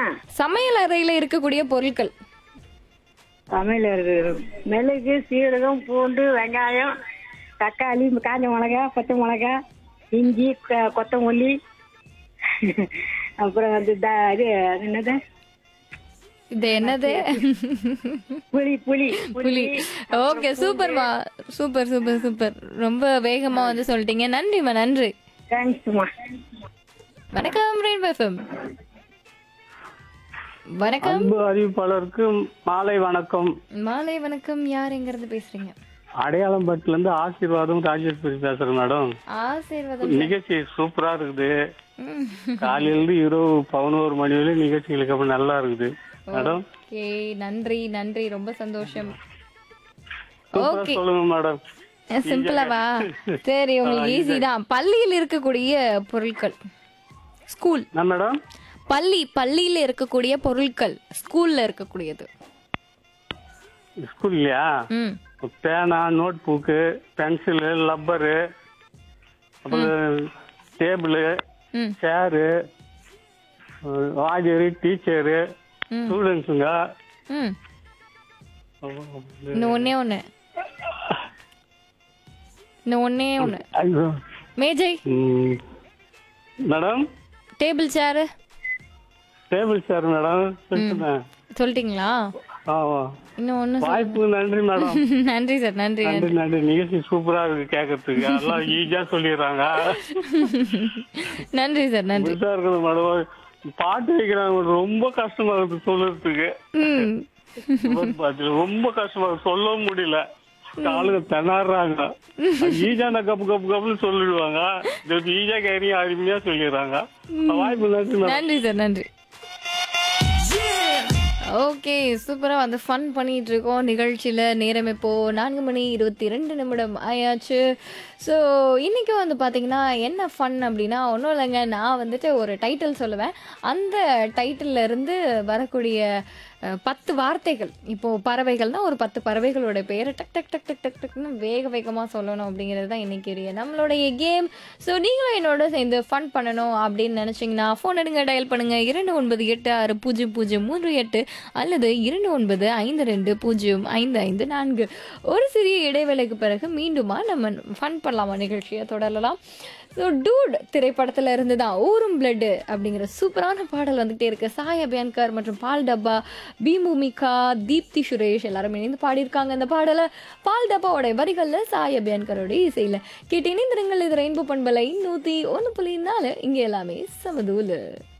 சமையல் அறையில இருக்கக்கூடிய பொருட்கள் சமையல் இருக்கு மிளகு சீரகம் பூண்டு வெங்காயம் தக்காளி காஞ்ச மிளகா பச்சை மிளகா இஞ்சி க- கொத்தமல்லி அப்புறம் வந்து த- இது அது என்னது இது என்னது புளி புளி புலி ஓகே சூப்பர்மா சூப்பர் சூப்பர் சூப்பர் ரொம்ப வேகமா வந்து சொல்லிட்டீங்க நன்றிம்மா நன்றி தேங்க்ஸ்மா வணக்கம் ரெயின்போ எஃப்எம் வணக்கம் அன்பு அறிவிப்பாளருக்கு மாலை வணக்கம் மாலை வணக்கம் யாருங்கிறது பேசுறீங்க அடையாளம்பட்டுல இருந்து ஆசீர்வாதம் ராஜேஸ்வரி பேசுறேன் மேடம் ஆசீர்வாதம் நிகழ்ச்சி சூப்பரா இருக்குது ம். காலையில இருந்து இரவு பதினோரு மணி வரையும் நிகழ்ச்சிகளுக்கு அப்புறம் நல்லா இருக்குது மேடம் ஓகே நன்றி நன்றி ரொம்ப சந்தோஷம் சூப்பரா ஓகே சொல்லுங்க மேடம் சிம்பிளாவா சரி உங்களுக்கு ஈஸி தான் பள்ளியில் இருக்கக்கூடிய பொருட்கள் ஸ்கூல் என்ன மேடம் பள்ளி பள்ளியில இருக்கக்கூடிய பொருட்கள் ஸ்கூல்ல இருக்கக்கூடியது ஸ்கூல்லையா ம் பேனா நோட் புக்கு பென்சிலு லப்பரு அப்புறம் டேபிள் ம் சேரு வாஜரு டீச்சரு ம். ஸ்டூடெண்ட்ஸுங்க ம் இன்னும் ஒன்னே ஒண்ணு இன்னும் ஒன்னே ஒண்ணு ஐயோ மேஜை ம். Madam table chair table chair madam சொல்லிட்டேன் சொல்லிட்டீங்களா ஆமா இன்னும் ஒண்ணு சொல்- வாய்ப்பு நன்றி மேடம் நன்றி சார் நன்றி நன்றி நன்றி நிகழ்ச்சி சூப்பரா இருக்கு கேட்கறதுக்கு எல்லாம் ஈஸியா சொல்லிடுறாங்க நன்றி சார் நன்றி புதுசா இருக்குது மேடம் பாட்டு வைக்கிறாங்க ரொம்ப கஷ்டமா இருக்கு சொல்றதுக்கு ம் ஒரு பாட்டு ரொம்ப கஷ்டமா இருக்கு சொல்லவும் முடியல ஆளுங்க திணறாங்க ஈஸியான கப்பு கப்பு கப்புன்னு சொல்லிடுவாங்க இது ஈஸியா கேரி அருமையா சொல்லிடுறாங்க வாய்ப்பு நன்றி மேடம் நன்றி சார் நன்றி ஓகே சூப்பரா வந்து ஃபன் பண்ணிட்டு இருக்கோம் நிகழ்ச்சியில நேரம் இப்போ நான்கு மணி இருபத்தி ரெண்டு நிமிடம் ஆயாச்சு ஸோ இன்னைக்கு வந்து பாத்தீங்கன்னா என்ன ஃபன் அப்படின்னா ஒன்றும் இல்லைங்க நான் வந்துட்டு ஒரு டைட்டில் சொல்லுவேன் அந்த டைட்டில்ல இருந்து வரக்கூடிய அஹ், பத்து வார்த்தைகள் இப்போ பறவைகள்னா ஒரு பத்து பறவைகளோட பெயரை டக் டக் டக் டக் டக் டக்னு வேக வேகமாக சொல்லணும் அப்படிங்கிறது தான் இன்னைக்கு நம்மளுடைய கேம் ஸோ நீங்களும் என்னோட சேர்ந்து ஃபன் பண்ணணும் அப்படின்னு நினச்சிங்கன்னா ஃபோன் எடுங்க டயல் பண்ணுங்க இரண்டு ஒன்பது எட்டு ஆறு பூஜ்ஜியம் பூஜ்ஜியம் மூன்று எட்டு அல்லது இரண்டு ஒன்பது ஐந்து ரெண்டு பூஜ்ஜியம் ஐந்து ஐந்து நான்கு ஒரு சிறிய இடைவேளைக்கு பிறகு மீண்டுமா நம்ம ஃபன் பண்ணலாமா நிகழ்ச்சியை தொடரலாம் ஸோ டூட் திரைப்படத்தில் இருந்து தான் ஊரும் பிளட்டு அப்படிங்கிற சூப்பரான பாடல் வந்துகிட்டே இருக்கு சாய் அபியான்கர் மற்றும் பால் டப்பா பீமுமிகா தீப்தி சுரேஷ் எல்லாரும் இணைந்து பாடியிருக்காங்க இந்த பாடலை பால் டப்பாவோட வரிகளில் சாய் அபியான்கரோட இசையில் கேட்டு இணைந்திருங்கள் இது ரெயின்போ பண்பலை நூற்றி ஒன்று புள்ளி நாலு இங்கே எல்லாமே சமதூலு